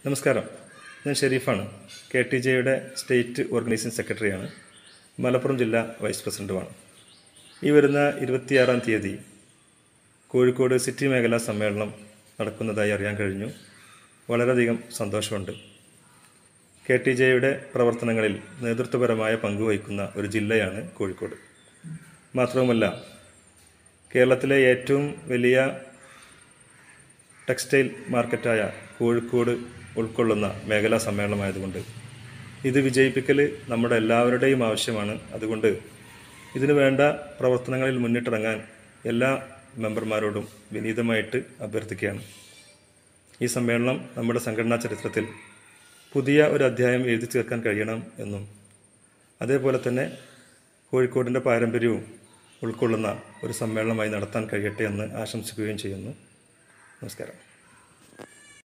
നമസ്കാരം ഞാൻ ഷെരീഫാണ് കെ ടി ജെയുടെ സ്റ്റേറ്റ് ഓർഗനൈസിംഗ് സെക്രട്ടറിയാണ് മലപ്പുറം ജില്ലാ വൈസ് പ്രസിഡൻറ്റുമാണ് ഈ വരുന്ന ഇരുപത്തിയാറാം തീയതി കോഴിക്കോട് സിറ്റി മേഖലാ സമ്മേളനം നടക്കുന്നതായി അറിയാൻ കഴിഞ്ഞു വളരെയധികം സന്തോഷമുണ്ട് കെ ടി ജെയുടെ പ്രവർത്തനങ്ങളിൽ നേതൃത്വപരമായ പങ്കുവഹിക്കുന്ന ഒരു ജില്ലയാണ് കോഴിക്കോട് മാത്രവുമല്ല കേരളത്തിലെ ഏറ്റവും വലിയ ടെക്സ്റ്റൈൽ മാർക്കറ്റായ കോഴിക്കോട് ഉൾക്കൊള്ളുന്ന മേഖലാ സമ്മേളനമായതുകൊണ്ട് ഇത് വിജയിപ്പിക്കൽ നമ്മുടെ എല്ലാവരുടെയും ആവശ്യമാണ് അതുകൊണ്ട് ഇതിനു വേണ്ട പ്രവർത്തനങ്ങളിൽ മുന്നിട്ടിറങ്ങാൻ എല്ലാ മെമ്പർമാരോടും വിനീതമായിട്ട് അഭ്യർത്ഥിക്കുകയാണ് ഈ സമ്മേളനം നമ്മുടെ സംഘടനാ ചരിത്രത്തിൽ പുതിയ ഒരു അധ്യായം എഴുതി ചേർക്കാൻ കഴിയണം എന്നും അതേപോലെ തന്നെ കോഴിക്കോടിൻ്റെ പാരമ്പര്യവും ഉൾക്കൊള്ളുന്ന ഒരു സമ്മേളനമായി നടത്താൻ കഴിയട്ടെ എന്ന് ആശംസിക്കുകയും ചെയ്യുന്നു നമസ്കാരം